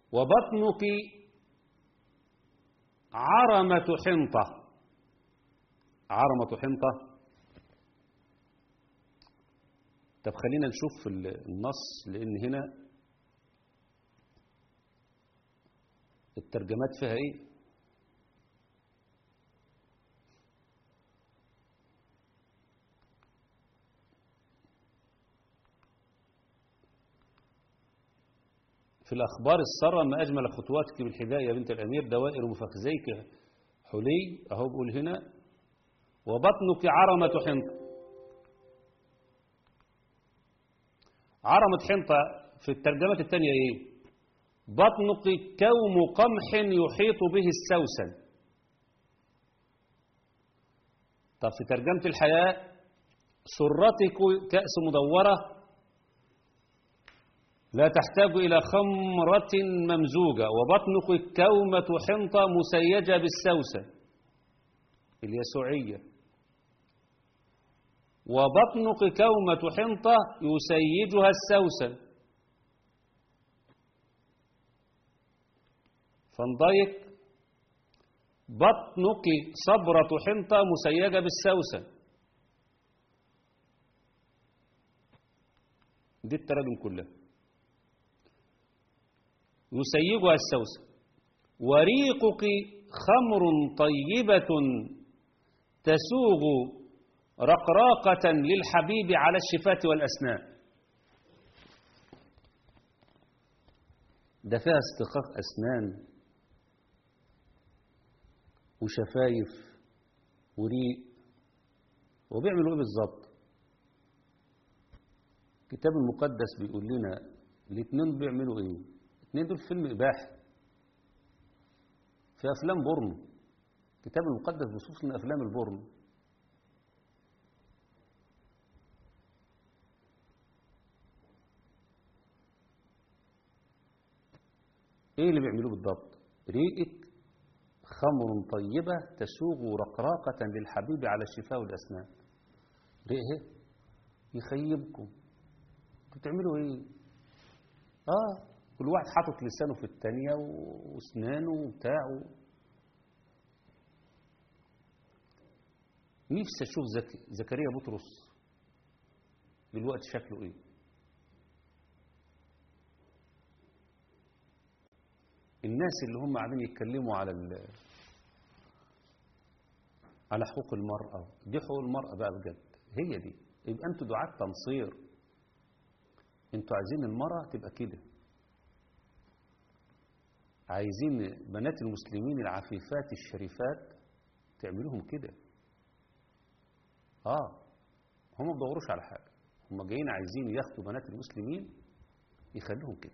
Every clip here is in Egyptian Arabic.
وبطنك عرمة حنطة عرمة حنطة طب خلينا نشوف النص لأن هنا الترجمات فيها ايه في الأخبار السارة ما أجمل خطواتك بالحذاء يا بنت الأمير دوائر مفخذيك حلي أهو بقول هنا وبطنك عرمة حنطة عرمة حنطة في الترجمة الثانية إيه بطنك كوم قمح يحيط به السوسن طب في ترجمة الحياة سرتك كأس مدورة لا تحتاج إلى خمرة ممزوجة وبطنك كومة حنطة مسيجة بالسوسن اليسوعية وبطنك كومة حنطة يسيجها السوسن فانضيق بطنك صبرة حنطة مسيجة بالسوسن دي التراجم كلها يسيجها السوسن وريقك خمر طيبة تسوغ رقراقة للحبيب على الشفاة والأسنان ده فيها استخاف أسنان وشفايف وريق وبيعملوا ايه بالظبط الكتاب المقدس بيقول لنا الاثنين بيعملوا ايه الاثنين دول فيلم اباحي في افلام بورنو الكتاب المقدس بيوصف لنا افلام البورنو ايه اللي بيعملوه بالضبط ريقك خمر طيبة تسوغ رقراقة للحبيب على الشفاء والأسنان رئه يخيبكم بتعملوا ايه اه كل واحد حاطط لسانه في التانية واسنانه وبتاعه نفسي اشوف زك... زكريا بطرس دلوقتي شكله ايه الناس اللي هم قاعدين يتكلموا على ال... على حقوق المرأة دي حقوق المرأة بقى بجد هي دي يبقى انتوا دعاة تنصير انتوا عايزين المرأة تبقى كده عايزين بنات المسلمين العفيفات الشريفات تعملوهم كده اه هم ما بيدوروش على حاجة هم جايين عايزين ياخدوا بنات المسلمين يخلوهم كده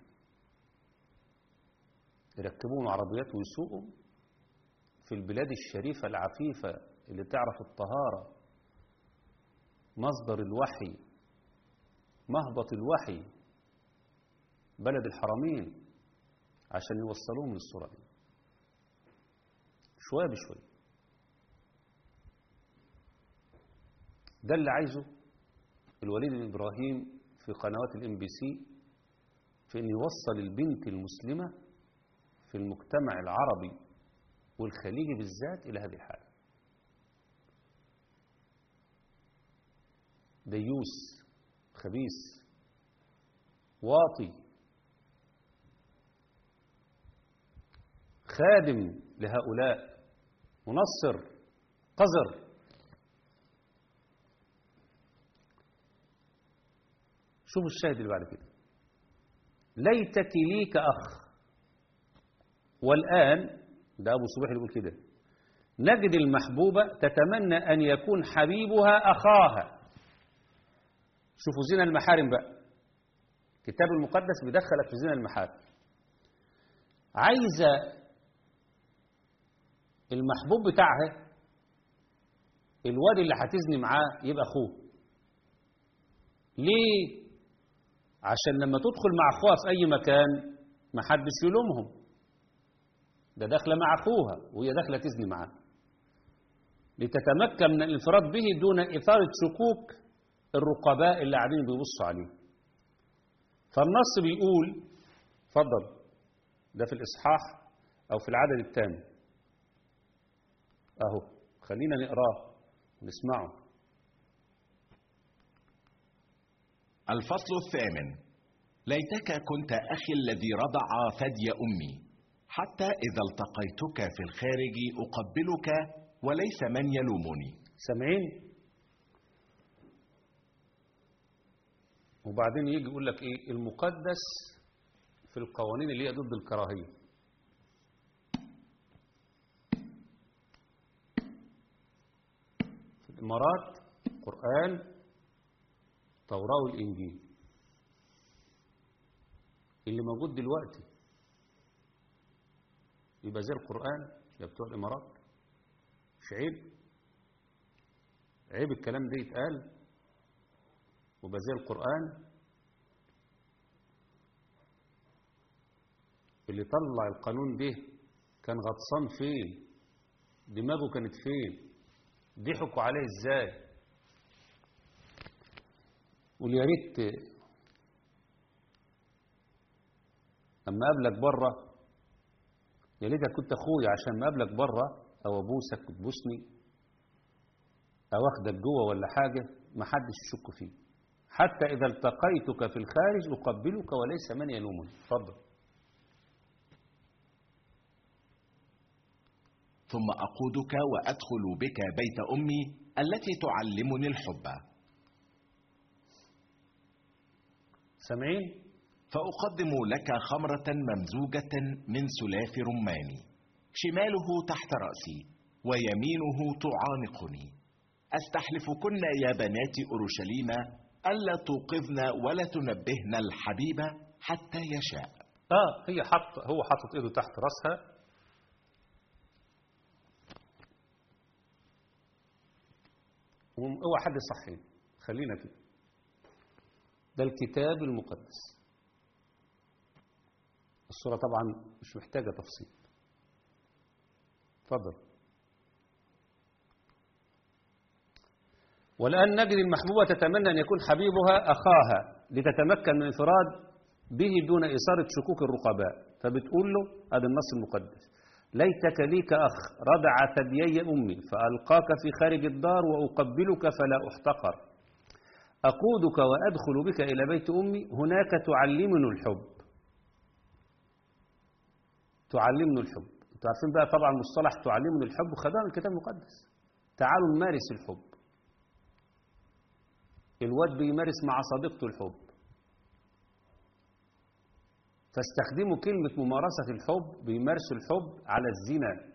يركبوهم عربيات ويسوقوا في البلاد الشريفة العفيفة اللي تعرف الطهارة مصدر الوحي مهبط الوحي بلد الحرمين عشان يوصلوهم للصورة دي شوية بشوية ده اللي عايزه الوليد بن إبراهيم في قنوات الام بي سي في أن يوصل البنت المسلمة في المجتمع العربي والخليجي بالذات إلى هذه الحالة ديوس خبيث واطي خادم لهؤلاء منصر قذر شوفوا الشاهد اللي بعد كده ليتك لي كأخ والآن ده أبو صبيح اللي يقول كده نجد المحبوبة تتمنى أن يكون حبيبها أخاها شوفوا زنا المحارم بقى الكتاب المقدس بيدخلك في زنا المحارم عايزة المحبوب بتاعها الواد اللي هتزني معاه يبقى أخوه ليه؟ عشان لما تدخل مع أخوها في أي مكان ما حدش يلومهم ده داخلة مع أخوها وهي داخلة تزني معاه لتتمكن من الانفراد به دون إثارة شكوك الرقباء اللي قاعدين بيبصوا عليه فالنص بيقول اتفضل ده في الإصحاح أو في العدد الثاني أهو خلينا نقراه ونسمعه الفصل الثامن ليتك كنت أخي الذي رضع ثدي أمي حتى إذا التقيتك في الخارج أقبلك وليس من يلومني سامعين وبعدين يجي يقول لك ايه المقدس في القوانين اللي هي ضد الكراهيه في الامارات قران توراة والانجيل اللي موجود دلوقتي يبقى زي القران يا بتوع الامارات مش عيب عيب الكلام ده يتقال ويبقى زي القرآن اللي طلع القانون ده كان غطسان فين دماغه كانت فين ضحكوا عليه ازاي واليا ريت اما اقابلك بره يا ريتك كنت اخويا عشان ما اقابلك بره او ابوسك وتبوسني او اخدك جوه ولا حاجه ما حدش يشك فيه حتى اذا التقيتك في الخارج اقبلك وليس من يلومني اتفضل ثم أقودك وأدخل بك بيت أمي التي تعلمني الحب سامعين فأقدم لك خمرة ممزوجة من سلاف رمان شماله تحت رأسي ويمينه تعانقني أستحلفكن يا بنات أورشليم ألا توقظن ولا تنبهن الحبيب حتى يشاء اه هي حط هو حاطط ايده تحت راسها اوعى حد يصحي خلينا كده ده الكتاب المقدس الصورة طبعا مش محتاجة تفصيل اتفضل والآن نجد المحبوبة تتمنى أن يكون حبيبها أخاها لتتمكن من انفراد به دون إثارة شكوك الرقباء فبتقول له هذا النص المقدس ليتك لي كأخ رضع ثديي أمي فألقاك في خارج الدار وأقبلك فلا أحتقر أقودك وأدخل بك إلى بيت أمي هناك تعلمني الحب تعلمني الحب انتوا عارفين بقى طبعا مصطلح تعلمني الحب خدها من الكتاب المقدس تعالوا نمارس الحب الواد بيمارس مع صديقته الحب فاستخدموا كلمة ممارسة الحب بيمارسوا الحب على الزنا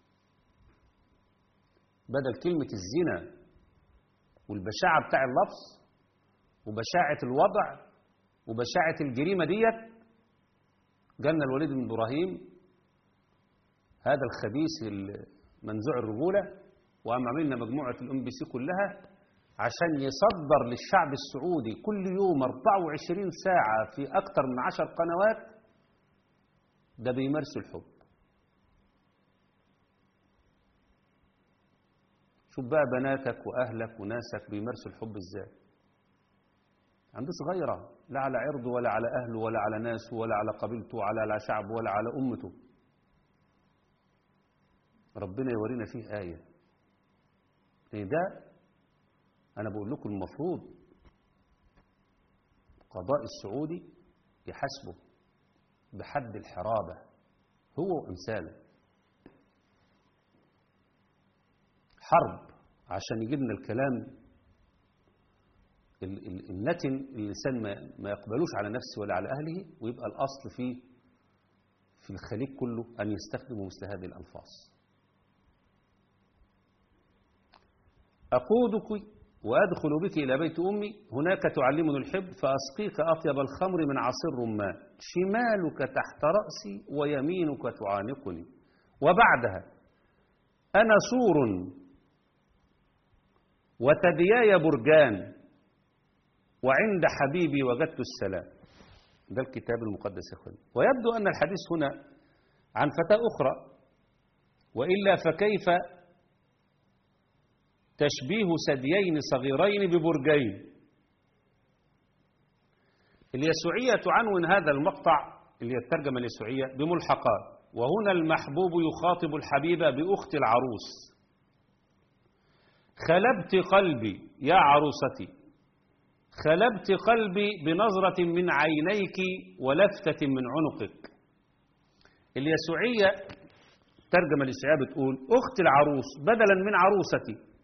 بدل كلمة الزنا والبشاعة بتاع اللفظ وبشاعة الوضع وبشاعة الجريمة ديت جالنا الوليد بن إبراهيم هذا الخبيث منزوع الرجولة وقام عملنا مجموعة الام بي سي كلها عشان يصدر للشعب السعودي كل يوم 24 ساعة في أكثر من 10 قنوات ده بيمارسوا الحب شوف بقى بناتك وأهلك وناسك بيمارسوا الحب ازاي عنده صغيرة لا على عرضه ولا على أهله ولا على ناسه ولا على قبيلته ولا على شعبه ولا على أمته ربنا يورينا فيه آية لأن ده أنا بقول لكم المفروض قضاء السعودي يحاسبه بحد الحرابة هو وأمثاله حرب عشان يجيب لنا الكلام النتن اللسان ما يقبلوش على نفسه ولا على أهله ويبقى الأصل فيه في الخليج كله أن يستخدموا مثل هذه الألفاظ أقودك وأدخل بك إلى بيت أمي هناك تعلمني الحب فأسقيك أطيب الخمر من عصير رمان شمالك تحت رأسي ويمينك تعانقني وبعدها أنا سور وتدياي برجان وعند حبيبي وجدت السلام ده الكتاب المقدس يا اخواني ويبدو أن الحديث هنا عن فتاة أخرى وإلا فكيف تشبيه ثديين صغيرين ببرجين اليسوعية تعنون هذا المقطع اللي هي الترجمة اليسوعية بملحقات وهنا المحبوب يخاطب الحبيبة بأخت العروس خلبت قلبي يا عروستي خلبت قلبي بنظرة من عينيك ولفتة من عنقك اليسوعية الترجمة اليسوعية بتقول أخت العروس بدلا من عروستي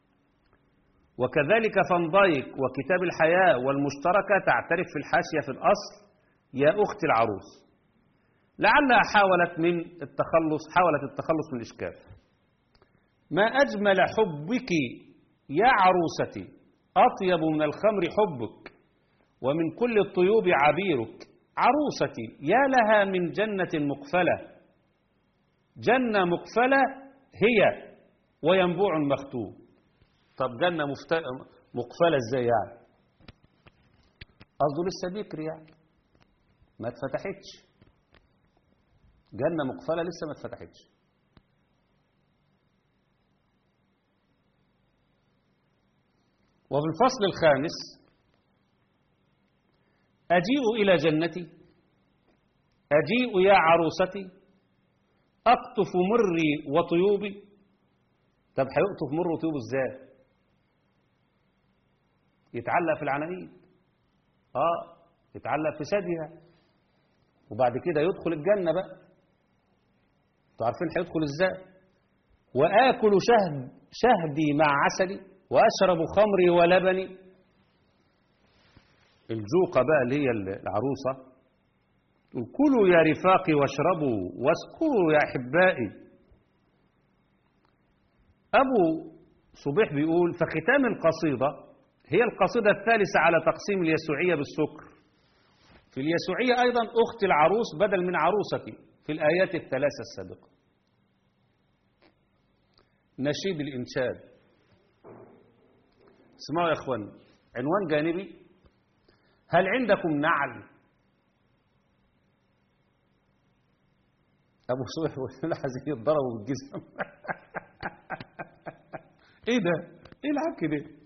وكذلك فان دايك وكتاب الحياة والمشتركة تعترف في الحاشية في الأصل يا أخت العروس لعلها حاولت من التخلص حاولت التخلص من الإشكال ما أجمل حبك يا عروستي أطيب من الخمر حبك ومن كل الطيوب عبيرك عروستي يا لها من جنة مقفلة جنة مقفلة هي وينبوع مختوم طب جنة مفت... مقفلة ازاي يعني قصده لسه بكر يعني ما اتفتحتش جنة مقفلة لسه ما اتفتحتش وفي الفصل الخامس أجيء إلى جنتي أجيء يا عروستي أقطف مري وطيوبي طب هيقطف مر وطيوبه ازاي يتعلق في العناوين اه يتعلق في ثديها وبعد كده يدخل الجنة بقى انتوا عارفين هيدخل ازاي وآكل شهد شهدي مع عسلي وأشرب خمري ولبني الجوقة بقى اللي هي العروسة كلوا يا رفاقي واشربوا واسكروا يا أحبائي أبو صبيح بيقول فختام القصيدة هي القصيدة الثالثة على تقسيم اليسوعية بالسكر في اليسوعية أيضا أخت العروس بدل من عروستي في الآيات الثلاثة السابقة نشيد الإنشاد اسمعوا يا أخوان عنوان جانبي هل عندكم نعل أبو صبح ولا عايزين يتضربوا بالجزم إيه ده؟ إيه العك ده؟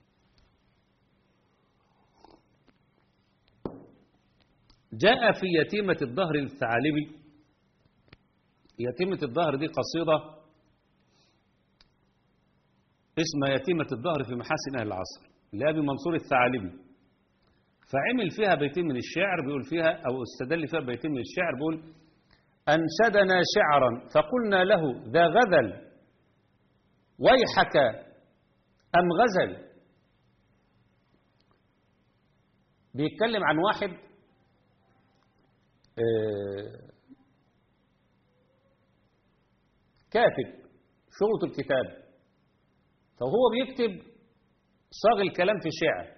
جاء في يتيمة الظهر الثعالبي يتيمة الظهر دي قصيدة اسمها يتيمة الظهر في محاسن أهل العصر لأبي منصور الثعالبي فعمل فيها بيتين من الشعر بيقول فيها أو استدل فيها بيتين من الشعر بيقول أنشدنا شعرا فقلنا له ذا غزل ويحك أم غزل بيتكلم عن واحد كاتب شغلة الكتاب فهو بيكتب صاغ الكلام في شعر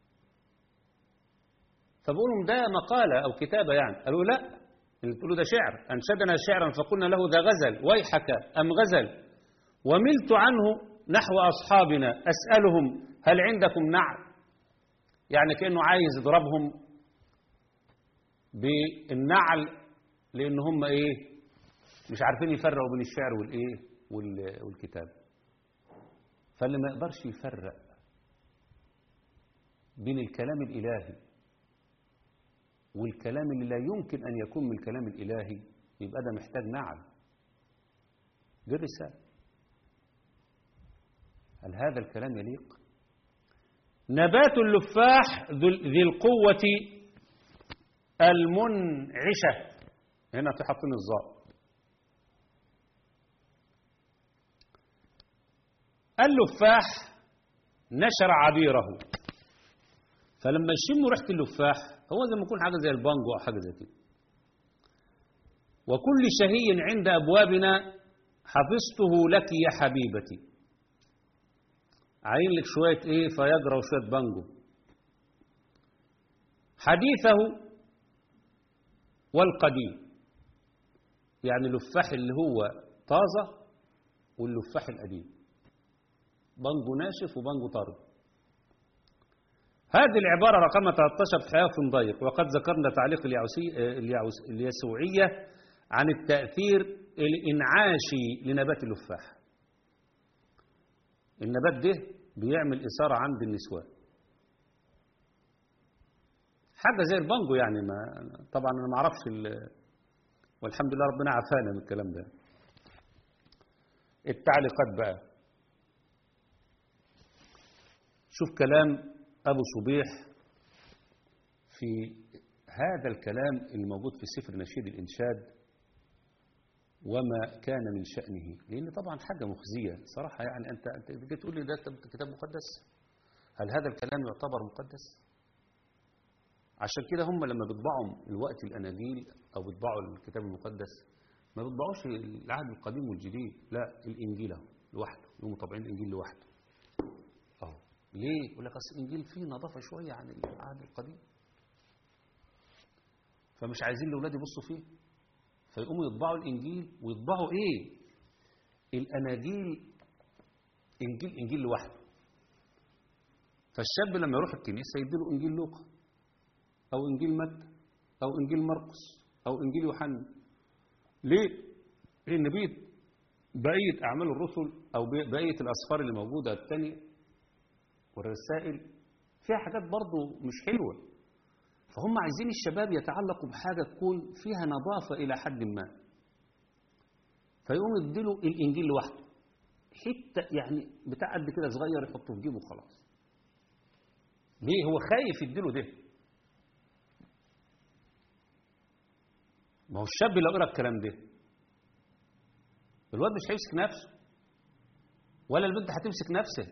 فبقول لهم ده مقالة أو كتابة يعني قالوا لا اللي تقولوا ده شعر أنشدنا شعرا فقلنا له ذا غزل ويحك أم غزل وملت عنه نحو أصحابنا أسألهم هل عندكم نعل يعني كأنه عايز يضربهم بالنعل لأن هم إيه مش عارفين يفرقوا بين الشعر والإيه والكتاب فاللي ما يقدرش يفرق بين الكلام الإلهي والكلام اللي لا يمكن أن يكون من الكلام الإلهي يبقى ده محتاج نعل دي الرسالة هل هذا الكلام يليق نبات اللفاح ذي القوة المنعشة هنا في حاطين الظاء اللفاح نشر عبيره فلما يشموا ريحة اللفاح هو زي ما يكون حاجة زي البانجو أو حاجة زي كده وكل شهي عند أبوابنا حفظته لك يا حبيبتي عين لك شوية إيه فيجرى وشوية بانجو حديثه والقديم يعني اللفاح اللي هو طازة واللفاح القديم بانجو ناشف وبانجو طري هذه العبارة رقم 13 في حياة ضيق وقد ذكرنا تعليق اليعوسي اليعوس اليسوعية عن التأثير الإنعاشي لنبات اللفاح النبات ده بيعمل إثارة عند النسوان حاجة زي البانجو يعني ما طبعا أنا ما أعرفش ال- والحمد لله ربنا عافانا من الكلام ده التعليقات بقى شوف كلام أبو صبيح في هذا الكلام الموجود في سفر نشيد الإنشاد وما كان من شأنه لأن طبعا حاجة مخزية صراحة يعني أنت أنت جيت تقول لي ده كتاب مقدس هل هذا الكلام يعتبر مقدس عشان كده هم لما بيطبعوا الوقت الأناجيل أو بيطبعوا الكتاب المقدس ما بيطبعوش العهد القديم والجديد لا الإنجيل اهو لوحده يقوموا طابعين الإنجيل لوحده أهو ليه؟ يقول لك أصل الإنجيل فيه نظافة شوية عن العهد القديم فمش عايزين الأولاد يبصوا فيه فيقوموا يطبعوا الإنجيل ويطبعوا إيه؟ الأناجيل إنجيل إنجيل لوحده فالشاب لما يروح الكنيسة يديله إنجيل لوقا أو إنجيل متى أو إنجيل مرقس أو إنجيل يوحنا ليه؟ لأن بقية بقية أعمال الرسل أو بقية الأسفار اللي موجودة الثانية والرسائل فيها حاجات برضو مش حلوة فهم عايزين الشباب يتعلقوا بحاجة تكون فيها نظافة إلى حد ما فيقوم يديله الإنجيل لوحده حتة يعني بتاع قد كده صغير يحطه في جيبه وخلاص ليه هو خايف يديله ده ما هو الشاب لو قرا الكلام ده الواد مش هيمسك نفسه ولا البنت هتمسك نفسها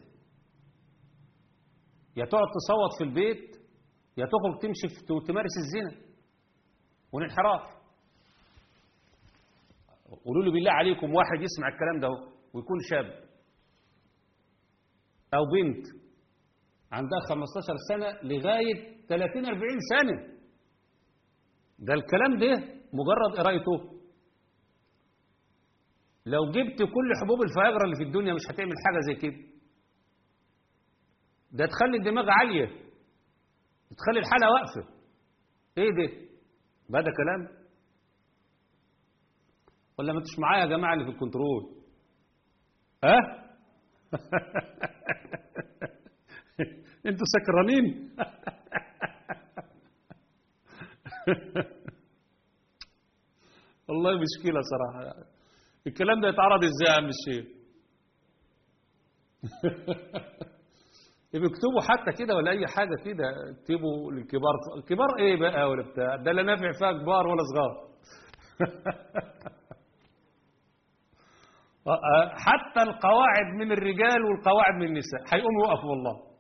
يا تقعد تصوت في البيت يا تخرج تمشي في تمارس الزنا والانحراف قولوا لي بالله عليكم واحد يسمع الكلام ده ويكون شاب او بنت عندها 15 سنة لغاية 30 40 سنة ده الكلام ده مجرد قرايته لو جبت كل حبوب الفياجرا اللي في الدنيا مش هتعمل حاجة زي كده ده تخلي الدماغ عالية تخلي الحالة واقفة ايه ده بقى ده كلام ولا ما انتش معايا يا جماعة اللي في الكنترول ها أه؟ انتوا سكرانين والله مشكلة صراحة الكلام ده يتعرض ازاي يا عم الشيخ بيكتبوا حتى كده ولا اي حاجة كده اكتبوا للكبار كبار ايه بقى ولا بتاع ده لا نافع فيها كبار ولا صغار حتى القواعد من الرجال والقواعد من النساء هيقوموا يقفوا والله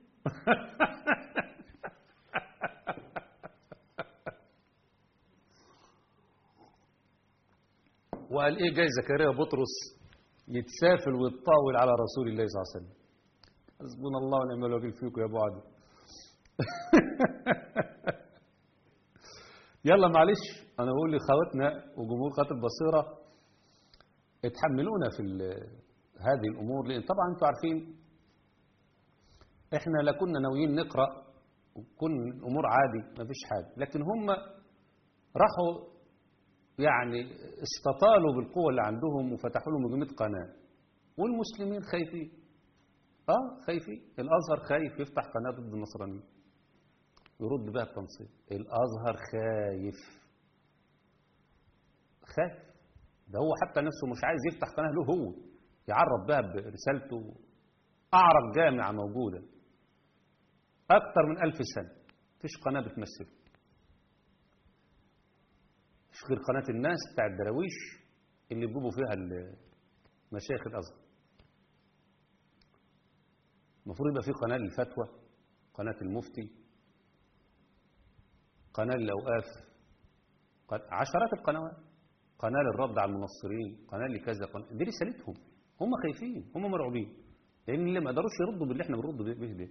وقال ايه جاي زكريا بطرس يتسافل ويتطاول على رسول الله صلى الله عليه وسلم حسبنا الله ونعم الوكيل فيكم يا ابو عادل يلا معلش انا بقول لاخواتنا وجمهور قناه البصيره اتحملونا في هذه الامور لان طبعا انتم عارفين احنا لا كنا ناويين نقرا وكل الامور عادي ما فيش حاجه لكن هم راحوا يعني استطالوا بالقوه اللي عندهم وفتحوا لهم 100 قناه والمسلمين خايفين اه خايفين الازهر خايف يفتح قناه ضد النصرانيين يرد بها التنصير الازهر خايف خايف ده هو حتى نفسه مش عايز يفتح قناه له هو يعرف بها برسالته اعرف جامعه موجوده اكثر من ألف سنه مفيش قناه بتمثله مش غير قناه الناس بتاع الدراويش اللي بيجيبوا فيها مشايخ الازهر المفروض يبقى في قناه للفتوى قناه المفتي قناه للاوقاف عشرات القنوات قناه للرد على المنصرين قناه لكذا قناه دي رسالتهم هم خايفين هم مرعوبين لان اللي ما قدروش يردوا باللي احنا بنرد به ده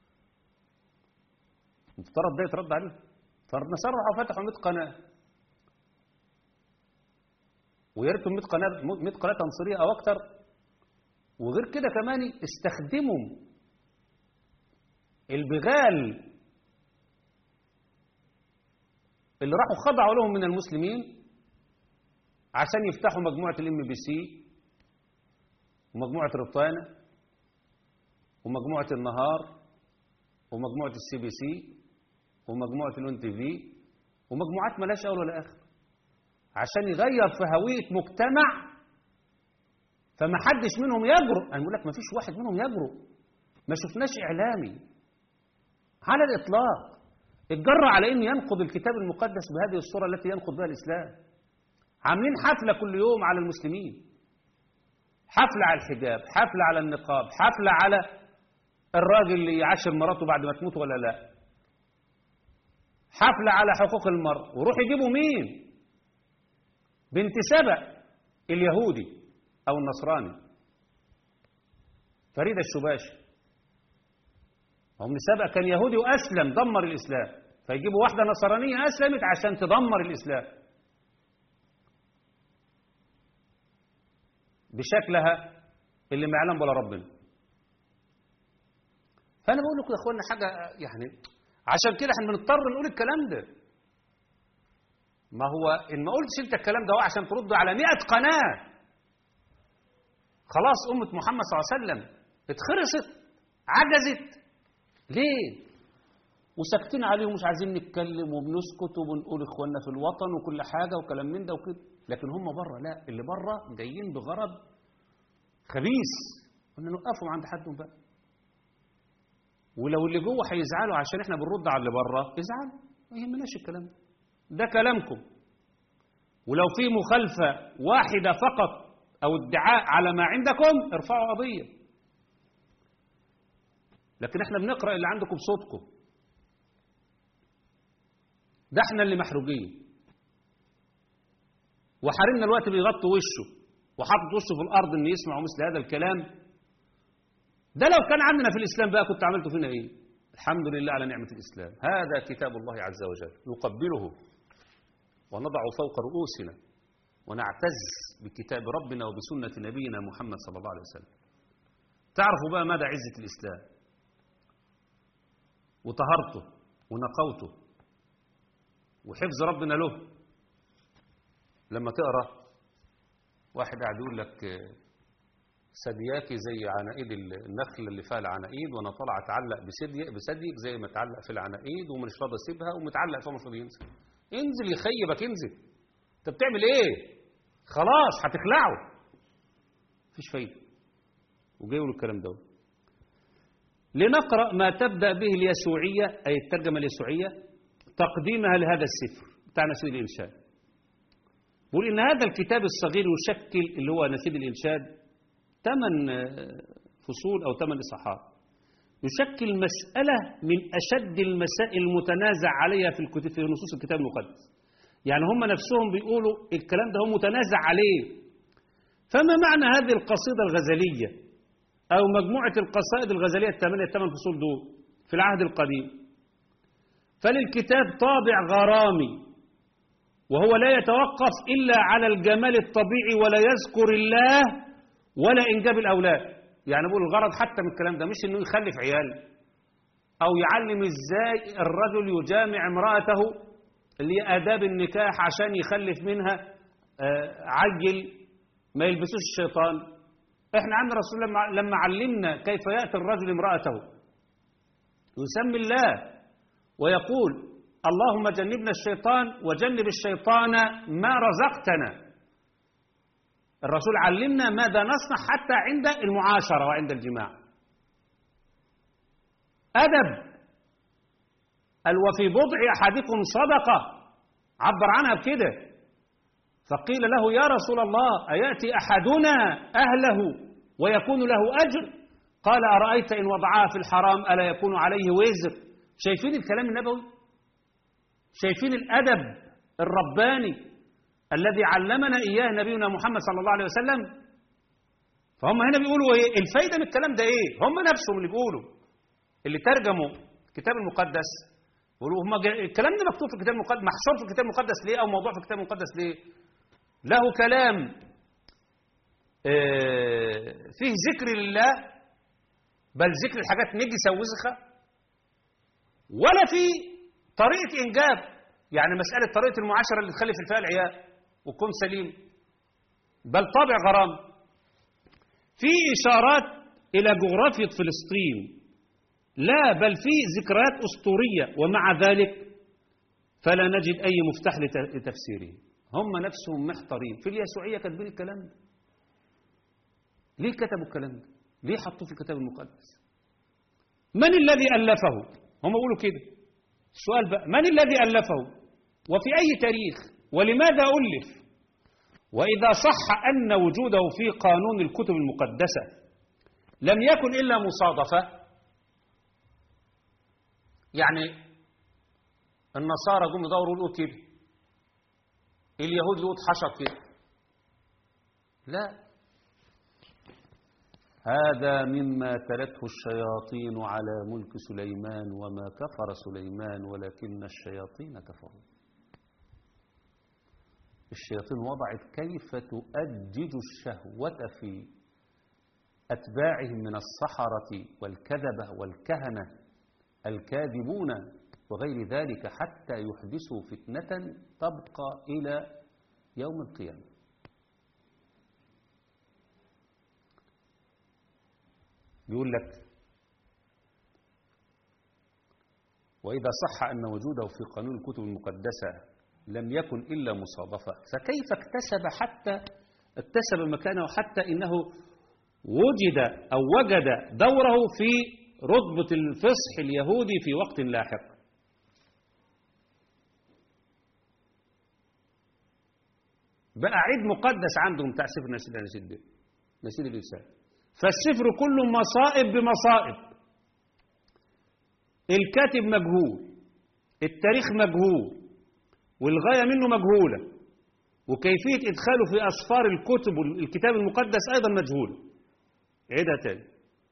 المفترض ده يترد عليه فالنصارى راحوا فتحوا 100 قناه ويا ريتهم 100 قناه 100 قناه تنصيريه او اكتر وغير كده كمان استخدموا البغال اللي راحوا خضعوا لهم من المسلمين عشان يفتحوا مجموعة الام بي سي ومجموعة روتانا ومجموعة النهار ومجموعة السي بي سي ومجموعة الون تي في ومجموعات ملاش أول ولا آخر عشان يغير في هوية مجتمع فما حدش منهم يجرؤ أنا بقول لك ما فيش واحد منهم يجرؤ ما شفناش إعلامي على الإطلاق اتجرأ على إنه ينقض الكتاب المقدس بهذه الصورة التي ينقض بها الإسلام عاملين حفلة كل يوم على المسلمين حفلة على الحجاب حفلة على النقاب حفلة على الراجل اللي يعاشر مراته بعد ما تموت ولا لا حفلة على حقوق المرء وروح يجيبوا مين بنت سبأ اليهودي أو النصراني فريدة الشباشي هو ابن سبأ كان يهودي وأسلم دمر الإسلام فيجيبوا واحدة نصرانية أسلمت عشان تدمر الإسلام بشكلها اللي ما يعلم ولا ربنا فأنا بقول لكم يا أخوانا حاجة يعني عشان كده احنا بنضطر نقول الكلام ده ما هو إن ما قلتش أنت الكلام ده هو عشان ترد على 100 قناة خلاص أمة محمد صلى الله عليه وسلم اتخرست عجزت ليه وساكتين عليه ومش عايزين نتكلم وبنسكت وبنقول اخواننا في الوطن وكل حاجة وكلام من ده وكده لكن هم بره لا اللي بره جايين بغرض خبيث قلنا نوقفهم عند حدهم بقى ولو اللي جوه هيزعلوا عشان احنا بنرد على اللي بره ازعلوا ما يهمناش الكلام ده ده كلامكم ولو في مخالفة واحدة فقط أو ادعاء على ما عندكم ارفعوا قضية لكن احنا بنقرأ اللي عندكم بصوتكم ده احنا اللي محروجين وحارمنا الوقت بيغطي وشه وحاطط وشه في الأرض إن يسمعوا مثل هذا الكلام ده لو كان عندنا في الإسلام بقى كنت عملته فينا إيه الحمد لله على نعمة الإسلام هذا كتاب الله عز وجل نقبله ونضع فوق رؤوسنا ونعتز بكتاب ربنا وبسنة نبينا محمد صلى الله عليه وسلم تعرفوا بقى ماذا عزة الإسلام وطهرته ونقوته وحفظ ربنا له لما تقرأ واحد قاعد يقول لك ثدياكي زي عناقيد النخل اللي فيها العناقيد وانا طالع اتعلق بثديك بثديك زي ما اتعلق في العناقيد ومش راضي اسيبها ومتعلق فيها مش راضي ينزل انزل يخيبك انزل انت بتعمل ايه خلاص هتخلعه مفيش فايده وجاي يقول الكلام ده لنقرا ما تبدا به اليسوعيه اي الترجمه اليسوعيه تقديمها لهذا السفر بتاع نسيج الانشاد بيقول ان هذا الكتاب الصغير يشكل اللي هو نسيج الانشاد ثمان فصول او ثمان اصحاحات يشكل مساله من اشد المسائل المتنازع عليها في الكتب في نصوص الكتاب المقدس يعني هم نفسهم بيقولوا الكلام ده هو متنازع عليه فما معنى هذه القصيدة الغزلية أو مجموعة القصائد الغزلية الثمانية الثمان فصول دول في العهد القديم فللكتاب طابع غرامي وهو لا يتوقف إلا على الجمال الطبيعي ولا يذكر الله ولا إنجاب الأولاد يعني بقول الغرض حتى من الكلام ده مش إنه يخلف عيال أو يعلم إزاي الرجل يجامع امرأته اللي هي آداب النكاح عشان يخلف منها عجل ما يلبسوش الشيطان احنا عند رسول الله لما علمنا كيف يأتي الرجل امرأته يسمي الله ويقول اللهم جنبنا الشيطان وجنب الشيطان ما رزقتنا الرسول علمنا ماذا نصنع حتى عند المعاشرة وعند الجماع أدب قال وفي بضع أحدكم صدقة عبر عنها بكده فقيل له يا رسول الله أيأتي أحدنا أهله ويكون له أجر قال أرأيت إن وضعها في الحرام ألا يكون عليه وزر شايفين الكلام النبوي شايفين الأدب الرباني الذي علمنا إياه نبينا محمد صلى الله عليه وسلم فهم هنا بيقولوا إيه الفايدة من الكلام ده إيه هم نفسهم اللي بيقولوا اللي ترجموا الكتاب المقدس يقولوا هم الكلام ده مكتوب في الكتاب المقدس محصور في الكتاب المقدس ليه او موضوع في الكتاب المقدس ليه له كلام فيه ذكر لله بل ذكر الحاجات نجسه وسخه ولا في طريقه انجاب يعني مساله طريقه المعاشره اللي تخلي في الفئه العيال وتكون سليم بل طابع غرام في اشارات الى جغرافيا فلسطين لا بل في ذكريات أسطورية ومع ذلك فلا نجد أي مفتاح لت- لتفسيره هم نفسهم محتارين في اليسوعية كاتبين الكلام ده ليه كتبوا الكلام ده ليه حطوه في الكتاب المقدس من الذي ألفه هم بيقولوا كده السؤال بقى من الذي ألفه وفي أي تاريخ ولماذا ألف وإذا صح أن وجوده في قانون الكتب المقدسة لم يكن إلا مصادفة يعني النصارى جم يدوروا لقوا كده اليهود لقوا اتحشر كده لا هذا مما تلته الشياطين على ملك سليمان وما كفر سليمان ولكن الشياطين كفروا الشياطين وضعت كيف تؤجج الشهوة في أتباعهم من السحرة والكذبة والكهنة الكاذبون وغير ذلك حتى يحدثوا فتنة تبقى إلى يوم القيامة يقول لك وإذا صح أن وجوده في قانون الكتب المقدسة لم يكن إلا مصادفة فكيف اكتسب حتى اكتسب مكانه حتى إنه وجد أو وجد دوره في رتبة الفصح اليهودي في وقت لاحق بقى عيد مقدس عندهم بتاع سفر نسيد نسيد ده نسيد الإنسان فالسفر كله مصائب بمصائب الكاتب مجهول التاريخ مجهول والغاية منه مجهولة وكيفية إدخاله في أسفار الكتب الكتاب المقدس أيضا مجهولة عيدها تاني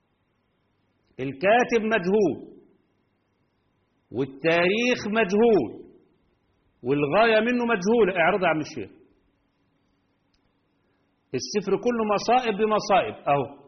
الكاتب مجهول والتاريخ مجهول والغاية منه مجهولة اعرضها يا عم الشيخ السفر كله مصائب بمصائب أهو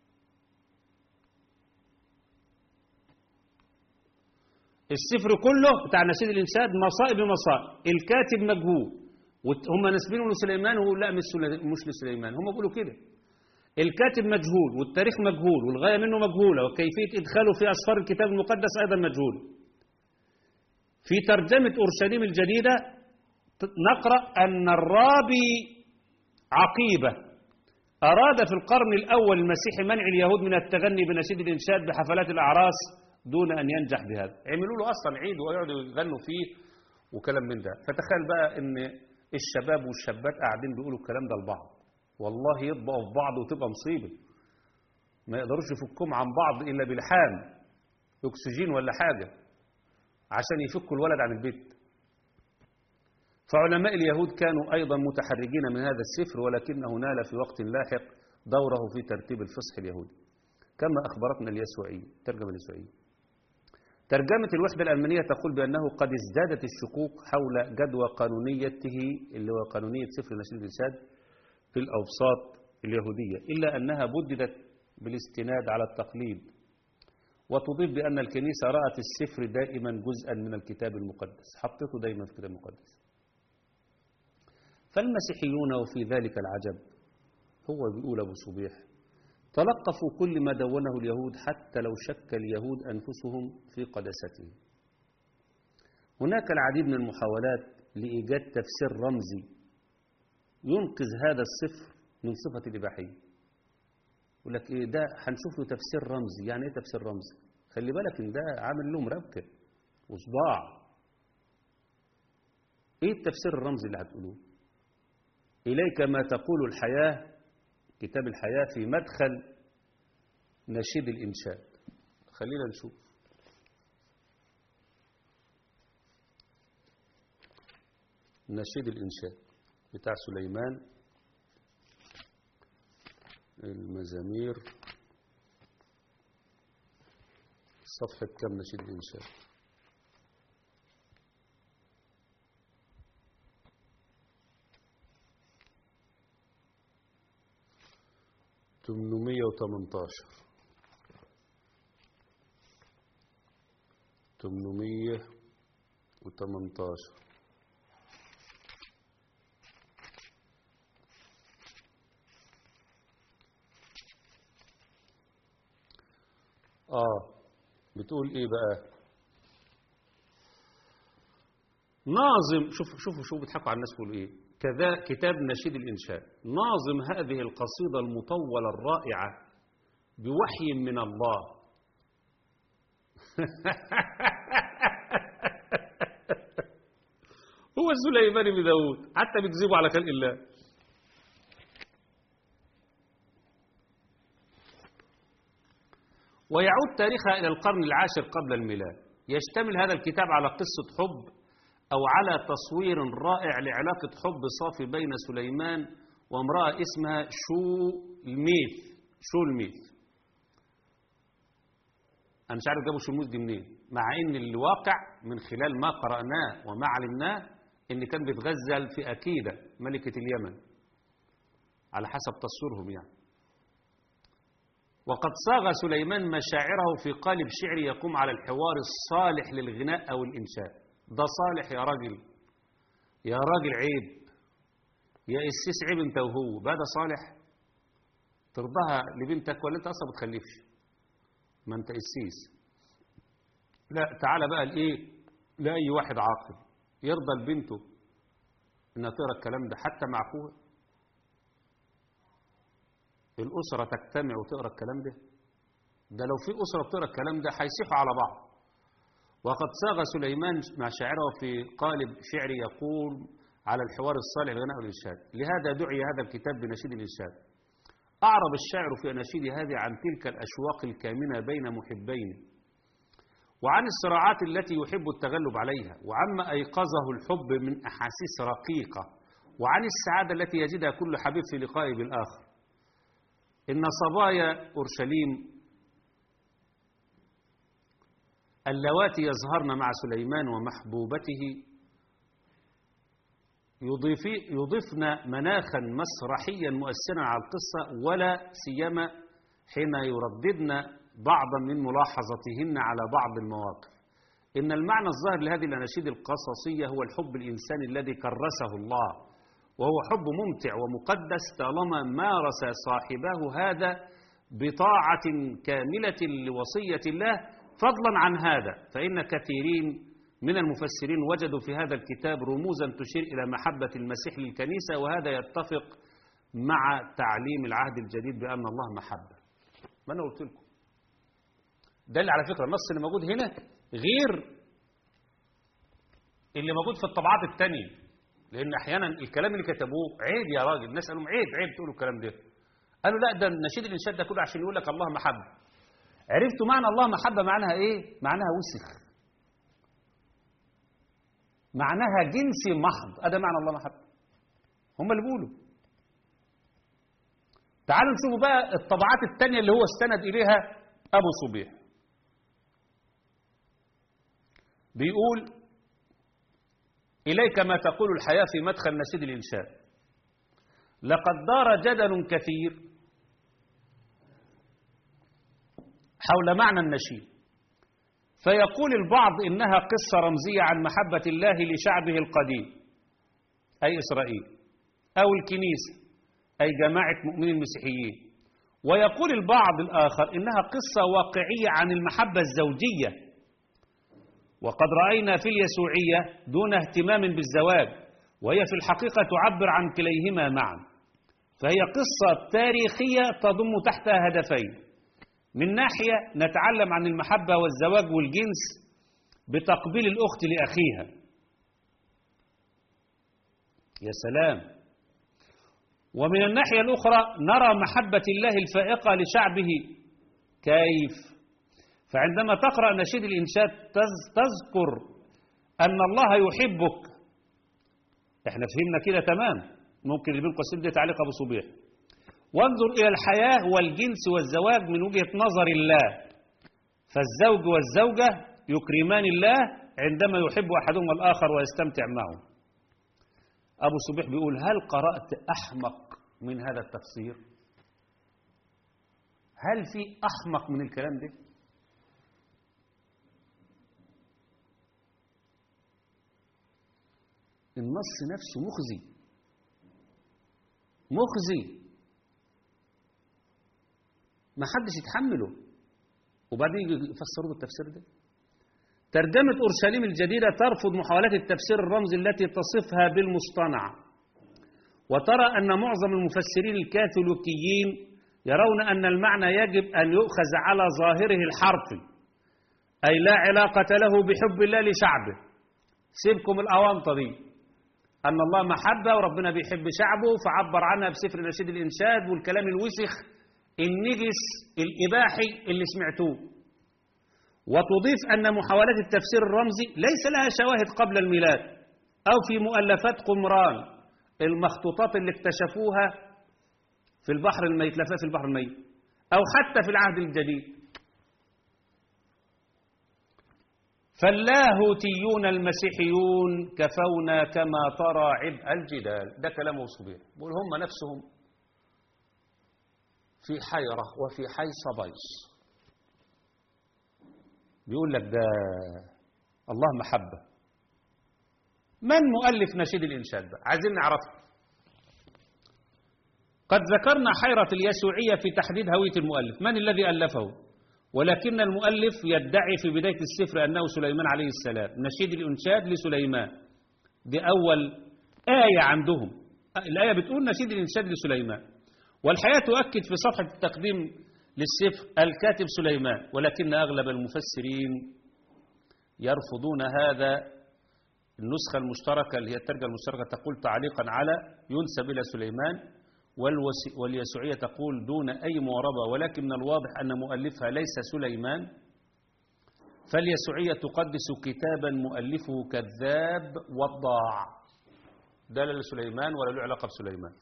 السفر كله بتاع نسيد الإنسان مصائب بمصائب الكاتب مجهول هم نسبينه لسليمان وهو لا مش سلي- مش لسليمان هم بيقولوا كده الكاتب مجهول والتاريخ مجهول والغاية منه مجهولة وكيفية إدخاله في أسفار الكتاب المقدس أيضا مجهول في ترجمة أورشليم الجديدة ت- نقرأ أن الرابي عقيبة أراد في القرن الأول المسيحي منع اليهود من التغني بنشيد الإنشاد بحفلات الأعراس دون أن ينجح بهذا عملوا له أصلا عيد ويقعدوا يغنوا فيه وكلام من ده فتخيل بقى أن الشباب والشابات قاعدين بيقولوا الكلام ده لبعض والله يطبقوا في بعض وتبقى مصيبة ما يقدروش يفكهم عن بعض إلا بلحام أكسجين ولا حاجة عشان يفكوا الولد عن البيت فعلماء اليهود كانوا أيضا متحرجين من هذا السفر ولكنه نال في وقت لاحق دوره في ترتيب الفصح اليهودي كما أخبرتنا اليسوعية ترجمة اليسوعية ترجمة الوحدة الألمانية تقول بأنه قد ازدادت الشكوك حول جدوى قانونيته اللي هو قانونية سفر نشيد الإنشاد في الأوساط اليهودية إلا أنها بددت بالاستناد على التقليد وتضيف بأن الكنيسة رأت السفر دائما جزءا من الكتاب المقدس حطته دائما في الكتاب المقدس فالمسيحيون وفي ذلك العجب هو بيقول أبو صبيح تلقفوا كل ما دونه اليهود حتى لو شك اليهود أنفسهم في قدسته هناك العديد من المحاولات لإيجاد تفسير رمزي ينقذ هذا الصفر من صفة الإباحية يقول لك إيه ده هنشوف له تفسير رمزي يعني إيه تفسير رمزي خلي بالك إن ده عامل له مركب وصداع إيه التفسير الرمزي اللي هتقولوه إليك ما تقول الحياة كتاب الحياة في مدخل نشيد الإنشاد خلينا نشوف نشيد الإنشاد بتاع سليمان المزامير صفحة كم نشيد الإنشاد تمنمية وتمنتاشر تمنمية وتمنتاشر آه بتقول ايه بقى ناظم شوف شوفوا شو بيضحكوا على الناس بيقولوا ايه كذا كتاب نشيد الانشاء ناظم هذه القصيده المطوله الرائعه بوحي من الله هو سليمان بن داود حتى بيكذبوا على خلق الله ويعود تاريخها إلى القرن العاشر قبل الميلاد يشتمل هذا الكتاب على قصة حب أو على تصوير رائع لعلاقة حب صافي بين سليمان وامرأة اسمها شو الميث شو الميث أنا مش عارف جابوا شو الميث دي منين مع إن الواقع من خلال ما قرأناه وما علمناه إن كان بيتغزل في أكيدة ملكة اليمن على حسب تصويرهم يعني وقد صاغ سليمان مشاعره في قالب شعري يقوم على الحوار الصالح للغناء أو الإنشاء ده صالح يا راجل يا راجل عيب يا إسيس عيب انت وهو بقى ده صالح ترضاها لبنتك ولا انت أصلا بتخلفش ما انت إسيس لا تعالى بقى لإيه لأي واحد عاقل يرضى لبنته انها تقرا الكلام ده حتى مع اخوها الأسرة تجتمع وتقرا الكلام ده ده لو في أسرة بتقرا الكلام ده هيصيحوا على بعض وقد صاغ سليمان مشاعره في قالب شعري يقول على الحوار الصالح للغناء والإنشاد لهذا دعي هذا الكتاب بنشيد الإنشاد أعرب الشاعر في أناشيد هذه عن تلك الأشواق الكامنة بين محبين وعن الصراعات التي يحب التغلب عليها وعما أيقظه الحب من أحاسيس رقيقة وعن السعادة التي يجدها كل حبيب في لقائه بالآخر إن صبايا أورشليم اللواتي يظهرن مع سليمان ومحبوبته يضيفي يضيفن مناخا مسرحيا مؤثرا على القصة ولا سيما حين يرددن بعضا من ملاحظتهن على بعض المواقف إن المعنى الظاهر لهذه الأناشيد القصصية هو الحب الإنساني الذي كرسه الله وهو حب ممتع ومقدس طالما مارس صاحبه هذا بطاعة كاملة لوصية الله فضلا عن هذا فإن كثيرين من المفسرين وجدوا في هذا الكتاب رموزا تشير إلى محبة المسيح للكنيسة وهذا يتفق مع تعليم العهد الجديد بأن الله محبة ما أنا قلت لكم ده اللي على فكرة النص اللي موجود هنا غير اللي موجود في الطبعات التانية لأن أحيانا الكلام اللي كتبوه عيب يا راجل الناس قالوا عيب عيب تقولوا الكلام ده قالوا لا ده نشيد الإنشاد ده كله عشان يقول لك الله محبة عرفتوا معنى الله محبة معناها إيه؟ معناها وسخ معناها جنسي محض هذا معنى الله محبة هم اللي بيقولوا تعالوا نشوفوا بقى الطبعات التانية اللي هو استند إليها أبو صبيح بيقول إليك ما تقول الحياة في مدخل نشيد الإنشاء لقد دار جدل كثير حول معنى النشيد فيقول البعض إنها قصة رمزية عن محبة الله لشعبه القديم أي إسرائيل أو الكنيسة أي جماعة مؤمنين مسيحيين ويقول البعض الآخر إنها قصة واقعية عن المحبة الزوجية وقد رأينا في اليسوعية دون اهتمام بالزواج وهي في الحقيقة تعبر عن كليهما معا فهي قصة تاريخية تضم تحتها هدفين من ناحية نتعلم عن المحبة والزواج والجنس بتقبيل الأخت لأخيها يا سلام ومن الناحية الأخرى نرى محبة الله الفائقة لشعبه كيف فعندما تقرأ نشيد الإنشاد تذكر أن الله يحبك احنا فهمنا كده تمام ممكن اللي بين قوسين دي تعليق أبو صبيح وانظر إلى الحياة والجنس والزواج من وجهة نظر الله فالزوج والزوجة يكرمان الله عندما يحب أحدهما الآخر ويستمتع معه أبو صبيح بيقول هل قرأت أحمق من هذا التفسير هل في أحمق من الكلام ده النص نفسه مخزي مخزي ما حدش يتحمله وبعدين يجي يفسروا بالتفسير ده ترجمة أورشليم الجديدة ترفض محاولات التفسير الرمزي التي تصفها بالمصطنع وترى أن معظم المفسرين الكاثوليكيين يرون أن المعنى يجب أن يؤخذ على ظاهره الحرفي أي لا علاقة له بحب الله لشعبه سيبكم الأوانطة دي أن الله محبة وربنا بيحب شعبه فعبر عنها بسفر نشيد الإنشاد والكلام الوسخ النجس الإباحي اللي سمعتوه وتضيف أن محاولات التفسير الرمزي ليس لها شواهد قبل الميلاد أو في مؤلفات قمران المخطوطات اللي اكتشفوها في البحر الميت لفاف في البحر الميت أو حتى في العهد الجديد فاللاهوتيون المسيحيون كفونا كما ترى عبء الجدال ده كلامه صبيح بيقول هم نفسهم في حيرة وفي حيص بيص بيقول لك ده الله محبة من مؤلف نشيد الإنشاد ده عايزين نعرفه قد ذكرنا حيرة اليسوعية في تحديد هوية المؤلف من الذي ألفه ولكن المؤلف يدعي في بداية السفر أنه سليمان عليه السلام نشيد الإنشاد لسليمان دي أول آية عندهم الآية بتقول نشيد الإنشاد لسليمان والحياة تؤكد في صفحة التقديم للسفر الكاتب سليمان ولكن أغلب المفسرين يرفضون هذا النسخة المشتركة اللي هي الترجمة المشتركة تقول تعليقا على ينسب إلى سليمان واليسوعية تقول دون أي معربة ولكن من الواضح أن مؤلفها ليس سليمان فاليسوعية تقدس كتابا مؤلفه كذاب وضاع ده لا لسليمان ولا له علاقة بسليمان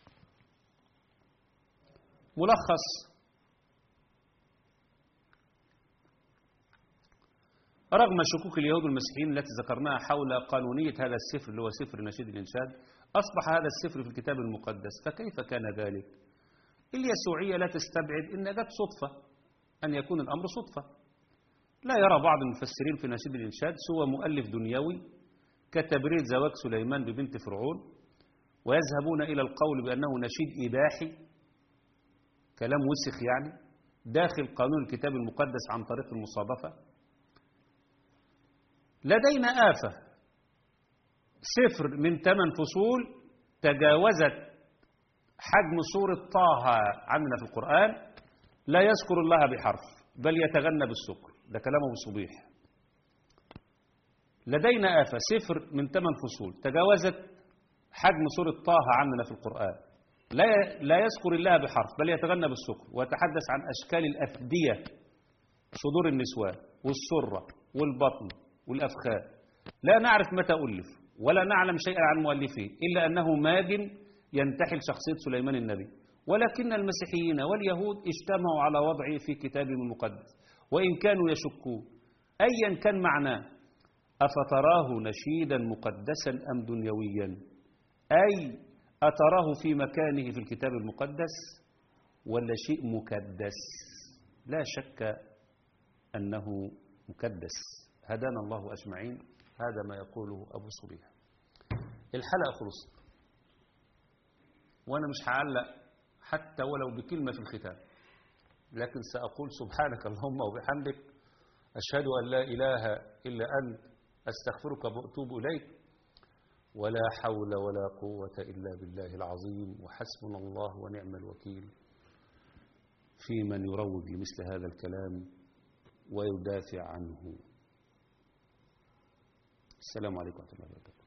ملخص رغم شكوك اليهود والمسيحيين التي ذكرناها حول قانونية هذا السفر اللي هو سفر نشيد الإنشاد أصبح هذا السفر في الكتاب المقدس فكيف كان ذلك اليسوعية لا تستبعد إن جت صدفة أن يكون الأمر صدفة لا يرى بعض المفسرين في نشيد الإنشاد سوى مؤلف دنيوي كتبريد زواج سليمان ببنت فرعون ويذهبون إلى القول بأنه نشيد إباحي كلام وسخ يعني داخل قانون الكتاب المقدس عن طريق المصادفة لدينا آفة سفر من ثمان فصول تجاوزت حجم سورة طه عندنا في القرآن لا يذكر الله بحرف بل يتغنى بالسكر ده كلامه بصبيح لدينا آفة سفر من ثمان فصول تجاوزت حجم سورة طه عندنا في القرآن لا لا يذكر الله بحرف بل يتغنى بالسكر ويتحدث عن أشكال الأفدية صدور النسوان والسرة والبطن والأفخاذ لا نعرف متى ألف ولا نعلم شيئا عن مؤلفه إلا أنه ماد ينتحل شخصية سليمان النبي ولكن المسيحيين واليهود اجتمعوا على وضعه في كتابهم المقدس وإن كانوا يشكون أيا كان معناه أفتراه نشيدا مقدسا أم دنيويا أي أتراه في مكانه في الكتاب المقدس ولا شيء مكدس لا شك أنه مكدس هدانا الله أجمعين هذا ما يقوله أبو صبيح الحلقة خلصت وأنا مش هعلق حتى ولو بكلمة في الختام لكن سأقول سبحانك اللهم وبحمدك أشهد أن لا إله إلا أنت أستغفرك وأتوب إليك ولا حول ولا قوة إلا بالله العظيم وحسبنا الله ونعم الوكيل في من يروج لمثل هذا الكلام ويدافع عنه السلام عليكم ورحمة الله وبركاته